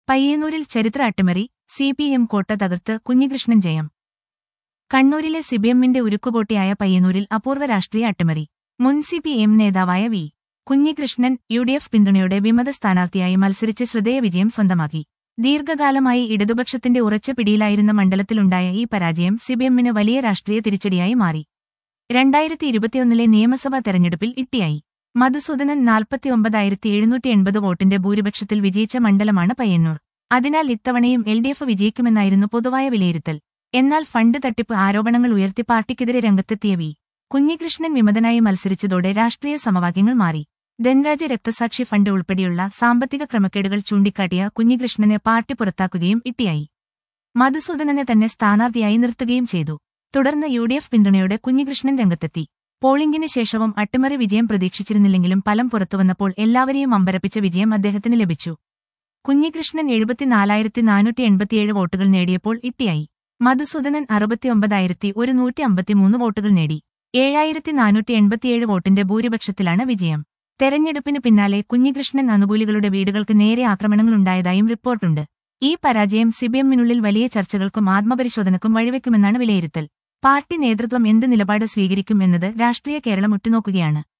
പയ്യന്നൂരിൽ ചരിത്ര അട്ടിമറി സി പി എം കോട്ട തകർത്ത് കുഞ്ഞികൃഷ്ണൻ ജയം കണ്ണൂരിലെ സിബിഎമ്മിന്റെ ഉരുക്കുകോട്ടയായ പയ്യന്നൂരിൽ അപൂർവ രാഷ്ട്രീയ അട്ടിമറി മുൻ സി പി എം നേതാവായ V Kunhikrishnan U D F പിന്തുണയോടെ വിമത സ്ഥാനാർത്ഥിയായി മത്സരിച്ച് ശ്രദ്ധേയ വിജയം സ്വന്തമാക്കി ദീർഘകാലമായി ഇടതുപക്ഷത്തിന്റെ ഉറച്ച പിടിയിലായിരുന്ന മണ്ഡലത്തിലുണ്ടായ ഈ പരാജയം സിബിഎമ്മിന് വലിയ രാഷ്ട്രീയ തിരിച്ചടിയായി മാറി രണ്ടായിരത്തി ഇരുപത്തിയൊന്നിലെ നിയമസഭാ തെരഞ്ഞെടുപ്പിൽ ഇട്ടിയായി മധുസൂദനൻ നാൽപ്പത്തിയൊമ്പതായിരത്തി എഴുന്നൂറ്റി എൺപത് വോട്ടിന്റെ ഭൂരിപക്ഷത്തിൽ വിജയിച്ച മണ്ഡലമാണ് പയ്യന്നൂർ അതിനാൽ ഇത്തവണയും എൽ ഡി എഫ് വിജയിക്കുമെന്നായിരുന്നു പൊതുവായ വിലയിരുത്തൽ എന്നാൽ ഫണ്ട് തട്ടിപ്പ് ആരോപണങ്ങൾ ഉയർത്തി പാർട്ടിക്കെതിരെ രംഗത്തെത്തിയ വി കുഞ്ഞികൃഷ്ണൻ വിമതനായി മത്സരിച്ചതോടെ രാഷ്ട്രീയ സമവാക്യങ്ങൾ മാറി ധനരാജ് രക്തസാക്ഷി ഫണ്ട് ഉൾപ്പെടെയുള്ള സാമ്പത്തിക ക്രമക്കേടുകൾ ചൂണ്ടിക്കാട്ടിയ കുഞ്ഞികൃഷ്ണനെ പാർട്ടി പുറത്താക്കുകയും ഇട്ടിയായി മധുസൂദനനെ തന്നെ സ്ഥാനാർത്ഥിയായി നിർത്തുകയും ചെയ്തു തുടർന്ന് യു ഡി എഫ് പിന്തുണയോടെ കുഞ്ഞികൃഷ്ണൻ രംഗത്തെത്തി പോളിംഗിന് ശേഷവും അട്ടിമറി വിജയം പ്രതീക്ഷിച്ചിരുന്നില്ലെങ്കിലും ഫലം പുറത്തുവന്നപ്പോൾ എല്ലാവരെയും അമ്പരപ്പിച്ച വിജയം അദ്ദേഹത്തിന് ലഭിച്ചു കുഞ്ഞികൃഷ്ണൻ എഴുപത്തിനാലായിരത്തി നാനൂറ്റി എൺപത്തിയേഴ് വോട്ടുകൾ നേടിയപ്പോൾ ഇട്ടിയായി മധുസൂദനൻ അറുപത്തിയൊമ്പതായിരത്തി ഒരു നൂറ്റി അമ്പത്തിമൂന്ന് വോട്ടുകൾ നേടി ഏഴായിരത്തി നാനൂറ്റി എൺപത്തിയേഴ് വോട്ടിന്റെ ഭൂരിപക്ഷത്തിലാണ് വിജയം തെരഞ്ഞെടുപ്പിന് പിന്നാലെ കുഞ്ഞികൃഷ്ണൻ അനുകൂലികളുടെ വീടുകൾക്ക് നേരെ ആക്രമണങ്ങളുണ്ടായതായും റിപ്പോർട്ടുണ്ട് ഈ പരാജയം സിബിഎമ്മിനുള്ളിൽ വലിയ ചർച്ചകൾക്കും ആത്മപരിശോധനക്കും വഴിവെക്കുമെന്നാണ് വിലയിരുത്തൽ പാർട്ടി നേതൃത്വം എന്ത് നിലപാട് സ്വീകരിക്കും എന്നത് രാഷ്ട്രീയ കേരളം ഉറ്റുനോക്കുകയാണ്